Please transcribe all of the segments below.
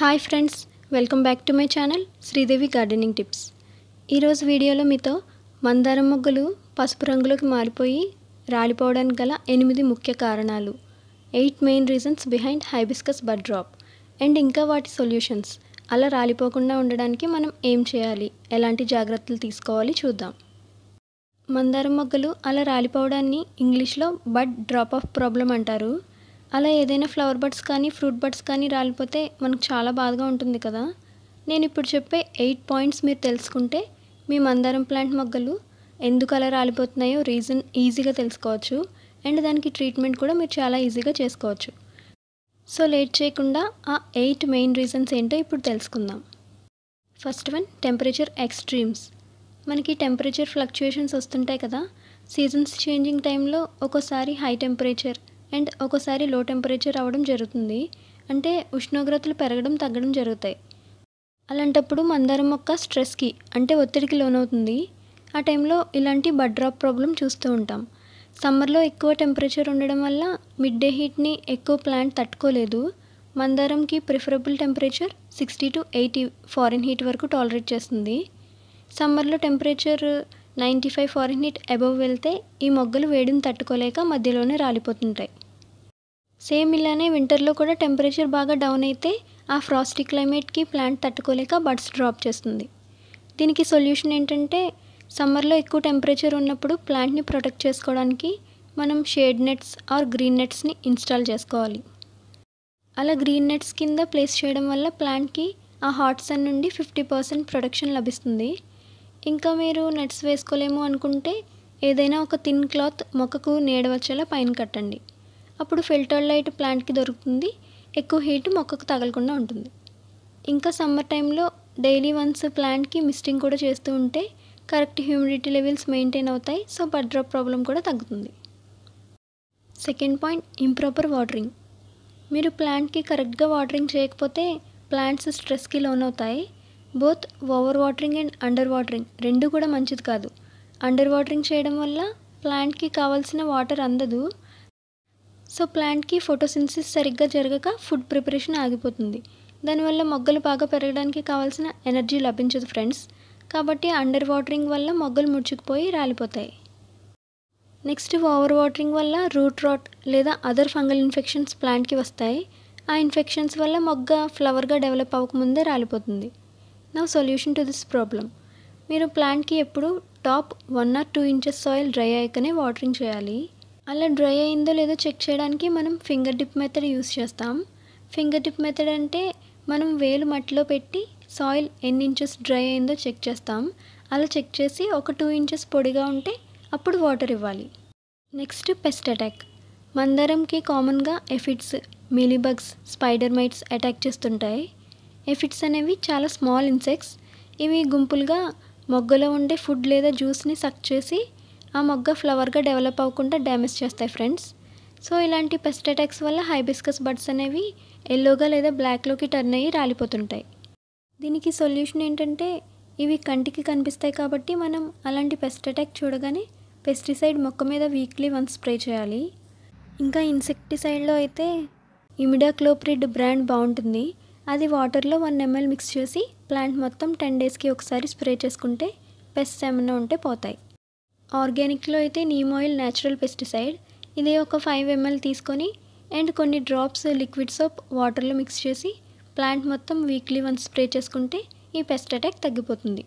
hi friends welcome back to my channel Sridevi gardening tips ఈరోజు వీడియోలో మీతో మందారం మొగ్గలు పసుపు రంగులోకి మారిపోయి రాలిపోవడానికి గల ఎనిమిది ముఖ్య కారణాలు eight main reasons behind hibiscus bud drop and ఇంకా వాటి సొల్యూషన్స్ అలా రాలిపోకుండా ఉండడానికి మనం ఏం చేయాలి ఎలాంటి జాగ్రత్తలు తీసుకోవాలి చూద్దాం మందారం మొగ్గలు అలా రాలిపోవడాన్ని ఇంగ్లీష్లో బడ్ డ్రాప్ ఆఫ్ ప్రాబ్లం అంటారు అలా ఏదైనా ఫ్లవర్ బడ్స్ కానీ ఫ్రూట్ బడ్స్ కానీ రాలిపోతే మనకు చాలా బాధగా ఉంటుంది కదా నేను ఇప్పుడు చెప్పే ఎయిట్ పాయింట్స్ మీరు తెలుసుకుంటే మీ మందారం ప్లాంట్ మొగ్గలు ఎందుకు అలా రాలిపోతున్నాయో రీజన్ ఈజీగా తెలుసుకోవచ్చు అండ్ దానికి ట్రీట్మెంట్ కూడా మీరు చాలా ఈజీగా చేసుకోవచ్చు సో లేట్ చేయకుండా ఆ ఎయిట్ మెయిన్ రీజన్స్ ఏంటో ఇప్పుడు తెలుసుకుందాం ఫస్ట్ వన్ టెంపరేచర్ ఎక్స్ట్రీమ్స్ మనకి టెంపరేచర్ ఫ్లక్చుయేషన్స్ వస్తుంటాయి కదా సీజన్స్ చేంజింగ్ టైంలో ఒక్కోసారి హై టెంపరేచర్ అండ్ ఒక్కోసారి లో టెంపరేచర్ అవ్వడం జరుగుతుంది అంటే ఉష్ణోగ్రతలు పెరగడం తగ్గడం జరుగుతాయి అలాంటప్పుడు మందారం మొక్క స్ట్రెస్కి అంటే ఒత్తిడికి లోనవుతుంది ఆ టైంలో ఇలాంటి బడ్ డ్రాప్ ప్రాబ్లం చూస్తూ ఉంటాం సమ్మర్లో ఎక్కువ టెంపరేచర్ ఉండడం వల్ల మిడ్ డే హీట్ని ఎక్కువ ప్లాంట్ తట్టుకోలేదు మందారంకి preferable temperature sixty to eighty Fahrenheit వరకు టాలరేట్ చేస్తుంది సమ్మర్లో temperature ninety five Fahrenheit above వెళ్తే ఈ మొగ్గలు వేడిని తట్టుకోలేక మధ్యలోనే రాలిపోతుంటాయి సేమ్ ఇలానే వింటర్లో కూడా టెంపరేచర్ బాగా డౌన్ అయితే ఆ ఫ్రాస్టీ క్లైమేట్కి ప్లాంట్ తట్టుకోలేక బడ్స్ డ్రాప్ చేస్తుంది దీనికి సొల్యూషన్ ఏంటంటే సమ్మర్లో ఎక్కువ టెంపరేచర్ ఉన్నప్పుడు ప్లాంట్ని ప్రొటెక్ట్ చేసుకోవడానికి మనం షేడ్ నెట్స్ ఆర్ గ్రీన్ నెట్స్ని ఇన్స్టాల్ చేసుకోవాలి అలా గ్రీన్ నెట్స్ కింద ప్లేస్ చేయడం వల్ల ప్లాంట్కి ఆ హాట్ సన్ నుండి ఫిఫ్టీ పర్సెంట్ ప్రొటెక్షన్ లభిస్తుంది ఇంకా మీరు నెట్స్ వేసుకోలేము అనుకుంటే ఏదైనా ఒక థిన్ క్లాత్ మొక్కకు నీడ వచ్చేలా పైన కట్టండి అప్పుడు ఫిల్టర్ లైట్ ప్లాంట్కి దొరుకుతుంది ఎక్కువ హీట్ మొక్కకు తగలకుండా ఉంటుంది ఇంకా సమ్మర్ టైంలో డైలీ వన్స్ ప్లాంట్కి మిస్టింగ్ కూడా చేస్తూ ఉంటే కరెక్ట్ హ్యూమిడిటీ లెవెల్స్ మెయింటైన్ అవుతాయి సో బడ్ డ్రాప్ ప్రాబ్లం కూడా తగ్గుతుంది సెకండ్ పాయింట్ ఇంప్రాపర్ వాటరింగ్ మీరు ప్లాంట్కి కరెక్ట్గా వాటరింగ్ చేయకపోతే ప్లాంట్స్ స్ట్రెస్కి లోన్ అవుతాయి both over watering and under watering రెండు కూడా మంచిది కాదు అండర్ వాటరింగ్ చేయడం వల్ల ప్లాంట్కి కావాల్సిన వాటర్ అందదు సో ప్లాంట్కి ఫోటోసిన్సిస్ సరిగ్గా జరగక ఫుడ్ ప్రిపరేషన్ ఆగిపోతుంది దానివల్ల మొగ్గలు బాగా పెరగడానికి కావాల్సిన ఎనర్జీ లభించదు ఫ్రెండ్స్ కాబట్టి అండర్ వాటరింగ్ వల్ల మొగ్గలు ముడుచుకుపోయి రాలిపోతాయి నెక్స్ట్ ఓవర్ వాటరింగ్ వల్ల రూట్ రాట్ లేదా అదర్ ఫంగల్ ఇన్ఫెక్షన్స్ ప్లాంట్కి వస్తాయి ఆ ఇన్ఫెక్షన్స్ వల్ల మొగ్గ ఫ్లవర్గా డెవలప్ అవ్వకముందే రాలిపోతుంది నా సొల్యూషన్ టు దిస్ ప్రాబ్లం మీరు ప్లాంట్కి ఎప్పుడు top one or two inches soil dry అయ్యాకనే వాటరింగ్ చేయాలి అలా డ్రై అయిందో లేదో చెక్ చేయడానికి మనం ఫింగర్ డిప్ మెథడ్ యూస్ చేస్తాం ఫింగర్ డిప్ మెథడ్ అంటే మనం వేలు మట్టిలో పెట్టి సాయిల్ ఎన్ని ఇంచెస్ డ్రై అయిందో చెక్ చేస్తాం అలా చెక్ చేసి ఒక టూ ఇంచెస్ పొడిగా ఉంటే అప్పుడు వాటర్ ఇవ్వాలి నెక్స్ట్ పెస్ట్ అటాక్ మందారంకి కామన్గా aphids mealybugs spider mites attack చేస్తుంటాయి ఎఫిడ్స్ అనేవి చాలా స్మాల్ ఇన్సెక్ట్స్ ఇవి గుంపులుగా మొగ్గలో ఉండే ఫుడ్ లేదా జ్యూస్ని సక్ చేసి ఆ మొగ్గ ఫ్లవర్గా డెవలప్ అవ్వకుండా డ్యామేజ్ చేస్తాయి ఫ్రెండ్స్ సో ఇలాంటి పెస్ట్ అటాక్స్ వల్ల హైబిస్కస్ బడ్స్ అనేవి ఎల్లోగా లేదా బ్లాక్లోకి టర్న్ అయ్యి రాలిపోతుంటాయి దీనికి సొల్యూషన్ ఏంటంటే ఇవి కంటికి కనిపిస్తాయి కాబట్టి మనం అలాంటి పెస్ట్ అటాక్ చూడగానే పెస్టిసైడ్ మొక్క మీద వీక్లీ వన్స్ స్ప్రే చేయాలి ఇంకా ఇన్సెక్టిసైడ్లో అయితే ఇమిడాక్లోప్రిడ్ బ్రాండ్ బాగుంటుంది అది వాటర్లో వన్ ఎంఎల్ మిక్స్ చేసి ప్లాంట్ మొత్తం టెన్ డేస్కి ఒకసారి స్ప్రే చేసుకుంటే పెస్ట్ ఏమైనా ఉంటే పోతాయి ఆర్గానిక్లో అయితే నీమ్ ఆయిల్ న్యాచురల్ పెస్టిసైడ్ ఇది ఒక ఫైవ్ ఎంఎల్ తీసుకొని అండ్ కొన్ని డ్రాప్స్ లిక్విడ్ సోప్ వాటర్లో మిక్స్ చేసి ప్లాంట్ మొత్తం వీక్లీ వన్స్ స్ప్రే చేసుకుంటే ఈ పెస్ట్ అటాక్ తగ్గిపోతుంది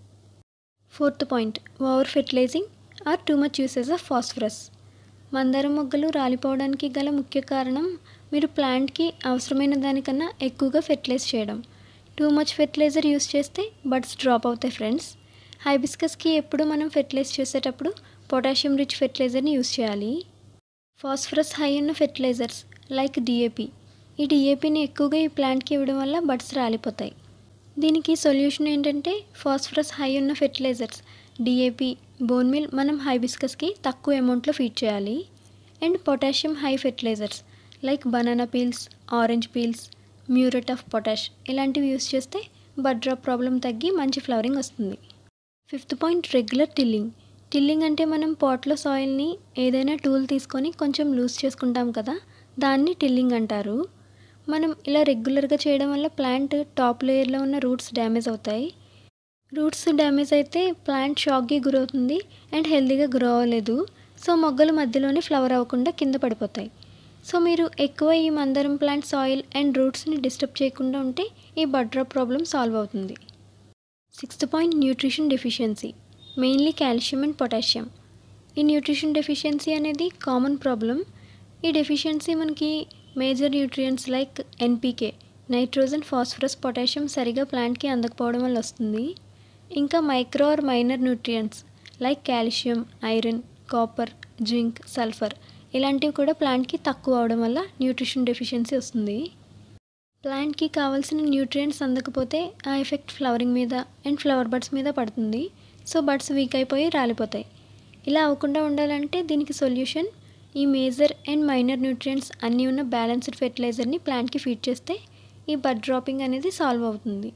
fourth point over fertilising or too much uses of phosphorus మందారం మొగ్గలు రాలిపోవడానికి గల ముఖ్య కారణం మీరు ప్లాంట్కి అవసరమైన దానికన్నా ఎక్కువగా ఫెర్టిలైజ్ చేయడం టూ మచ్ ఫెర్టిలైజర్ యూస్ చేస్తే బడ్స్ డ్రాప్ అవుతాయి ఫ్రెండ్స్ హైబిస్కస్కి ఎప్పుడు మనం ఫెర్టిలైజ్ చేసేటప్పుడు పొటాషియం రిచ్ ఫెర్టిలైజర్ని యూస్ చేయాలి ఫాస్ఫరస్ హై ఉన్న ఫెర్టిలైజర్స్ లైక్ డిఏపి ఈ డిఏపిని ఎక్కువగా ఈ ప్లాంట్కి ఇవ్వడం వల్ల బడ్స్ రాలిపోతాయి దీనికి సొల్యూషన్ ఏంటంటే ఫాస్ఫరస్ హై ఉన్న ఫెర్టిలైజర్స్ డిఏపి బోన్ మిల్ మనం హైబిస్కస్కి తక్కువ అమౌంట్లో ఫీడ్ చేయాలి and potassium high fertilisers like banana peels orange peels muriate of potash ఇలాంటివి యూస్ చేస్తే బడ్ డ్రాప్ ప్రాబ్లం తగ్గి మంచి ఫ్లవరింగ్ వస్తుంది fifth point regular tilling tilling అంటే మనం పాట్లో సాయిల్ని ఏదైనా టూల్ తీసుకొని కొంచెం లూజ్ చేసుకుంటాం కదా దాన్ని టిల్లింగ్ అంటారు మనం ఇలా రెగ్యులర్గా చేయడం వల్ల ప్లాంట్ టాప్ లేయర్లో ఉన్న రూట్స్ డ్యామేజ్ అవుతాయి రూట్స్ డ్యామేజ్ అయితే ప్లాంట్ షాక్కి గురవుతుంది అండ్ హెల్తీగా గ్రో అవ్వలేదు సో మొగ్గలు మధ్యలోనే ఫ్లవర్ అవ్వకుండా కింద పడిపోతాయి సో మీరు ఎక్కువ ఈ మందారం ప్లాంట్ సాయిల్ అండ్ రూట్స్ని డిస్టర్బ్ చేయకుండా ఉంటే ఈ బడ్ డ్రాప్ ప్రాబ్లం సాల్వ్ అవుతుంది sixth point nutrition deficiency mainly calcium and potassium ఈ న్యూట్రిషన్ డెఫిషియన్సీ అనేది కామన్ ప్రాబ్లం ఈ డెఫిషియన్సీ మనకి major nutrients like NPK nitrogen phosphorus potassium సరిగా ప్లాంట్కి అందకపోవడం వల్ల వస్తుంది ఇంకా micro or minor nutrients like calcium iron copper zinc sulphur ఇలాంటివి కూడా ప్లాంట్కి తక్కువ అవడం వల్ల న్యూట్రిషన్ డెఫిషియన్సీ వస్తుంది ప్లాంట్కి కావాల్సిన న్యూట్రియంట్స్ అందకపోతే ఆ ఎఫెక్ట్ ఫ్లవరింగ్ మీద అండ్ ఫ్లవర్ బడ్స్ మీద పడుతుంది సో బడ్స్ వీక్ అయిపోయి రాలిపోతాయి ఇలా అవ్వకుండా ఉండాలంటే దీనికి సొల్యూషన్ ఈ మేజర్ అండ్ మైనర్ న్యూట్రియంట్స్ అన్నీ ఉన్న బ్యాలెన్స్డ్ ఫెర్టిలైజర్ని ప్లాంట్కి ఫీడ్ చేస్తే ఈ బడ్ డ్రాపింగ్ అనేది సాల్వ్ అవుతుంది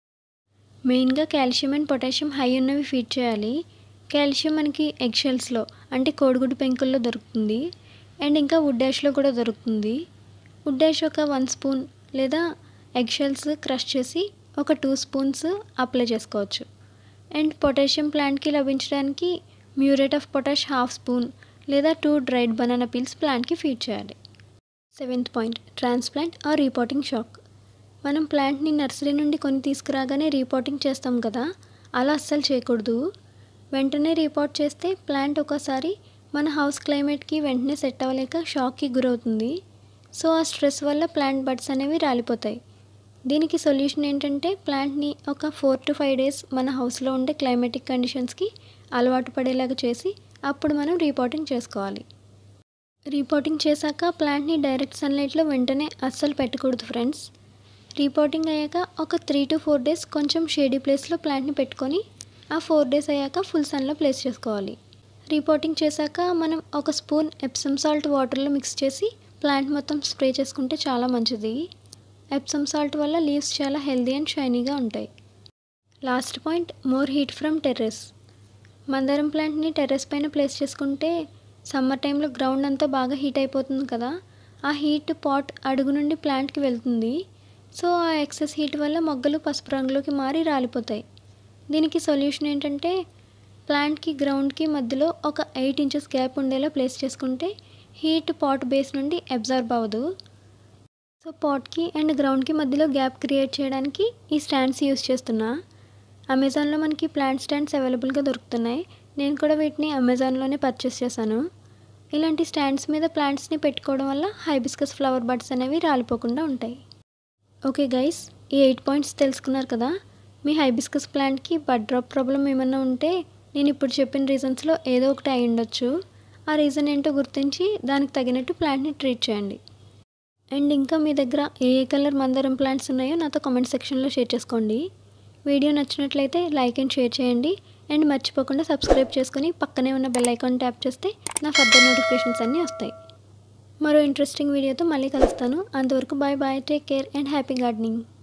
మెయిన్గా కాల్షియం అండ్ పొటాషియం హై ఉన్నవి ఫీడ్ చేయాలి కాల్షియం మనకి ఎగ్షెల్స్లో అంటే కోడిగుడ్డు పెంకుల్లో దొరుకుతుంది అండ్ ఇంకా వుడ్ డాష్లో కూడా దొరుకుతుంది వుడ్ డాష్ ఒక వన్ స్పూన్ లేదా ఎగ్షెల్స్ క్రష్ చేసి ఒక టూ స్పూన్స్ అప్లై చేసుకోవచ్చు అండ్ పొటాషియం ప్లాంట్కి లభించడానికి muriate of potash half spoon లేదా టూ డ్రైడ్ బనానా పీల్స్ ప్లాంట్కి ఫీడ్ చేయాలి seventh point transplant or repotting shock మనం ప్లాంట్ని నర్సరీ నుండి కొని తీసుకురాగానే రీపోటింగ్ చేస్తాం కదా అలా అస్సలు చేయకూడదు వెంటనే రీపోర్ట్ చేస్తే ప్లాంట్ ఒకసారి మన హౌస్ క్లైమేట్కి వెంటనే సెట్ అవ్వలేక షాక్కి గురవుతుంది సో ఆ స్ట్రెస్ వల్ల ప్లాంట్ బడ్స్ అనేవి రాలిపోతాయి దీనికి సొల్యూషన్ ఏంటంటే ప్లాంట్ని ఒక ఫోర్ టు ఫైవ్ డేస్ మన హౌస్లో ఉండే క్లైమేటిక్ కండిషన్స్కి అలవాటు పడేలాగా చేసి అప్పుడు మనం రీపోటింగ్ చేసుకోవాలి రీపోటింగ్ చేశాక ప్లాంట్ని డైరెక్ట్ సన్లైట్లో వెంటనే అస్సలు పెట్టకూడదు ఫ్రెండ్స్ రీపోటింగ్ అయ్యాక ఒక త్రీ టు ఫోర్ డేస్ కొంచెం షేడీ ప్లేస్లో ప్లాంట్ని పెట్టుకొని ఆ ఫోర్ డేస్ అయ్యాక ఫుల్ సన్లో ప్లేస్ చేసుకోవాలి రీపోటింగ్ చేశాక మనం ఒక స్పూన్ ఎప్సమ్ సాల్ట్ వాటర్లో మిక్స్ చేసి ప్లాంట్ మొత్తం స్ప్రే చేసుకుంటే చాలా మంచిది ఎప్సమ్ సాల్ట్ వల్ల లీవ్స్ చాలా హెల్దీ అండ్ షైనీగా ఉంటాయి last point more heat from terrace మందారం ప్లాంట్ని టెర్రస్ పైన ప్లేస్ చేసుకుంటే సమ్మర్ టైంలో గ్రౌండ్ అంతా బాగా హీట్ అయిపోతుంది కదా ఆ హీట్ పాట్ అడుగు నుండి ప్లాంట్కి వెళ్తుంది సో ఆ ఎక్సెస్ హీట్ వల్ల మొగ్గలు పసుపు రంగులోకి మారి రాలిపోతాయి దీనికి సొల్యూషన్ ఏంటంటే ప్లాంట్కి గ్రౌండ్కి మధ్యలో ఒక ఎయిట్ ఇంచెస్ గ్యాప్ ఉండేలా ప్లేస్ చేసుకుంటే హీట్ పాట్ బేస్ నుండి అబ్జర్వ్ అవ్వదు సో పాట్కి అండ్ గ్రౌండ్కి మధ్యలో గ్యాప్ క్రియేట్ చేయడానికి ఈ స్టాండ్స్ యూస్ చేస్తున్నా అమెజాన్లో మనకి ప్లాంట్ స్టాండ్స్ అవైలబుల్గా దొరుకుతున్నాయి నేను కూడా వీటిని అమెజాన్లోనే పర్చేస్ చేశాను ఇలాంటి స్టాండ్స్ మీద ప్లాంట్స్ని పెట్టుకోవడం వల్ల హైబిస్కస్ ఫ్లవర్ బడ్స్ అనేవి రాలిపోకుండా ఉంటాయి ఓకే గైస్ ఈ ఎయిట్ పాయింట్స్ తెలుసుకున్నారు కదా మీ హైబిస్కస్ ప్లాంట్కి బడ్ డ్రాప్ ప్రాబ్లం ఏమన్నా ఉంటే నేను ఇప్పుడు చెప్పిన రీజన్స్లో ఏదో ఒకటి అయి ఉండొచ్చు ఆ రీజన్ ఏంటో గుర్తించి దానికి తగినట్టు ప్లాంట్ని ట్రీట్ చేయండి అండ్ ఇంకా మీ దగ్గర ఏ ఏ కలర్ మందారం ప్లాంట్స్ ఉన్నాయో నాతో కామెంట్ సెక్షన్లో షేర్ చేసుకోండి వీడియో నచ్చినట్లయితే లైక్ అండ్ షేర్ చేయండి అండ్ మర్చిపోకుండా సబ్స్క్రైబ్ చేసుకొని పక్కనే ఉన్న బెల్ ఐకాన్ ట్యాప్ చేస్తే నా ఫర్దర్ నోటిఫికేషన్స్ అన్నీ వస్తాయి మరో ఇంట్రెస్టింగ్ వీడియోతో మళ్ళీ కలుస్తాను అంతవరకు bye bye take care and happy gardening